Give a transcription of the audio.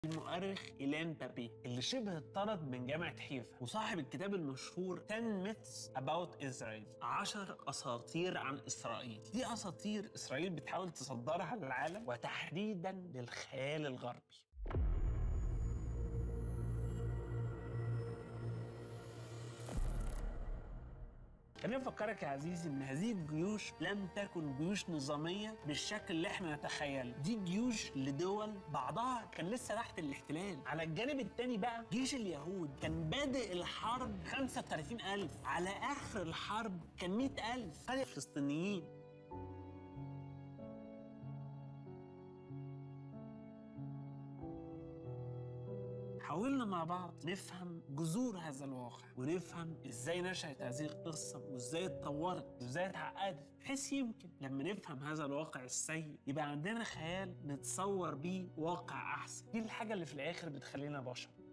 المؤرخ إيلان بابي اللي شبه اتطرد من جامعة حيفا وصاحب الكتاب المشهور 10 Myths About Israel 10 أساطير عن إسرائيل دي أساطير إسرائيل بتحاول تصدرها للعالم وتحديدا للخيال الغربي خليني افكرك يا عزيزي ان هذه الجيوش لم تكن جيوش نظاميه بالشكل اللي احنا نتخيله دي جيوش لدول بعضها كان لسه تحت الاحتلال على الجانب الثاني بقى جيش اليهود كان بادئ الحرب 35000 على اخر الحرب كان 100000 خلي فلسطينيين حاولنا مع بعض نفهم جذور هذا الواقع ونفهم ازاي نشأت هذه القصة وازاي اتطورت وازاي اتعقدت بحيث يمكن لما نفهم هذا الواقع السيء يبقى عندنا خيال نتصور بيه واقع احسن دي الحاجة اللي في الاخر بتخلينا بشر